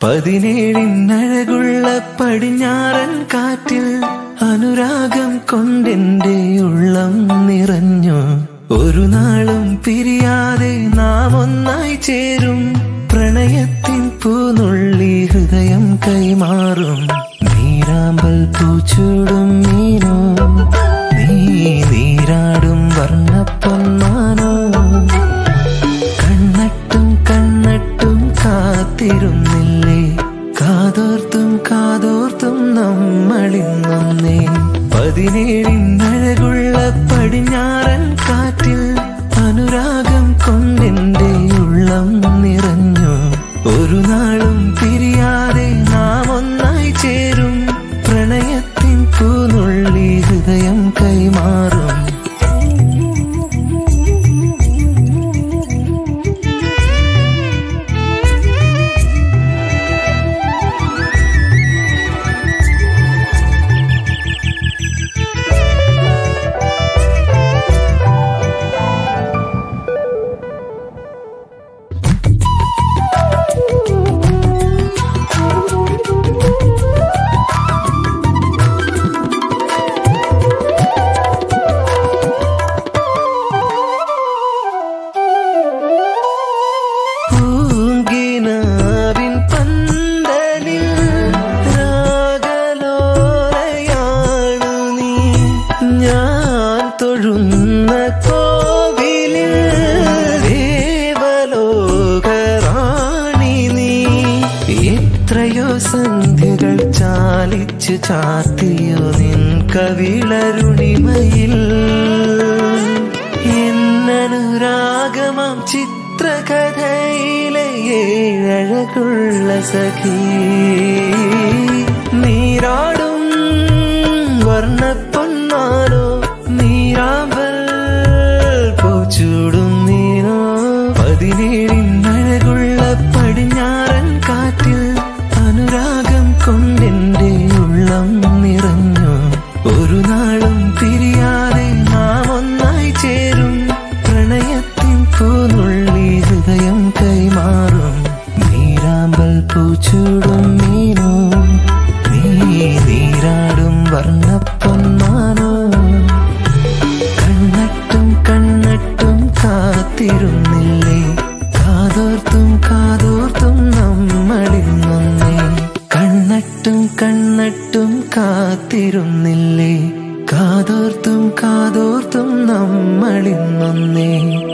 പതിനേഴിനഴകുള്ള പടിഞ്ഞാറൻ കാറ്റിൽ അനുരാഗം കൊണ്ടെന്റെ ഉള്ളം നിറഞ്ഞു ഒരു നാളും പിരിയാതെ നാം ഒന്നായി ചേരും പ്രണയത്തിൻ പൂനുള്ളി ഹൃദയം കൈമാറും നീരാമ്പൽ പൂച്ചൂടും മീനോ നീ നീരാടും വർണ്ണപ്പൊന്മാനോ കണ്ണട്ടും കണ്ണട്ടും കാത്തിരുന്നില്ലേ കാതോർത്തും കാതോർത്തും നമ്മളിന്നൊന്നേ പതിനേഴിനഴകുള്ള പടിഞ്ഞാറൻ കാറ്റിൽ അനുരാഗം കൊണ്ടെന്റെ ഉള്ളം നിറഞ്ഞു ഒരു നാളും പിരിയാതെ നാം ഒന്നായി ചേരും പ്രണയത്തിൻ പൂനുള്ളി ഹൃദയം കൈമാറും പൂങ്കിനാവിൻ പന്തലിൽ രാഗലോലയാണു നീ ഞാൻ തൊഴുന്ന കോവിലിൽ ദേവലോകറാണി നീ എത്രയോ സന്ധ്യകൾ ചാലിച്ചു ചാത്തിയോ നിൻ കവിളരുണിമയിൽ എന്നനുരാഗമാം ചിത്രകഥയിലെ ഏഴകുള്ള സഖി നീരാടും വർണ്ണപ്പൊന്നാനോ നീരാമ്പൽ പൂച്ചൂടും നീനോ പതിനേഴിനഴകുള്ള പടിഞ്ഞാറൻ കാറ്റിൽ അനുരാഗം കൊണ്ടെന്റെ ഉള്ളം നിറഞ്ഞു ഒരു നാളും പിരിയാതെ നാം ഒന്നായി ചേരും പ്രണയത്തിൻ പൂനുള്ളി ഹൃദയം കൈമാറും നീരാമ്പൽ പൂച്ചൂടും മീനോ നീ നീരാടും വർണ്ണപ്പൊന്മാനോ കണ്ണട്ടും കണ്ണട്ടും കാത്തിരുന്നില്ലേ കാതോർത്തും കാതോർത്തും നമ്മളിന്നൊന്നേ കണ്ണട്ടും കണ്ണട്ടും കാത്തിരുന്നില്ലേ കാതോർത്തും കാതോർത്തും നമ്മളിന്നൊന്നേ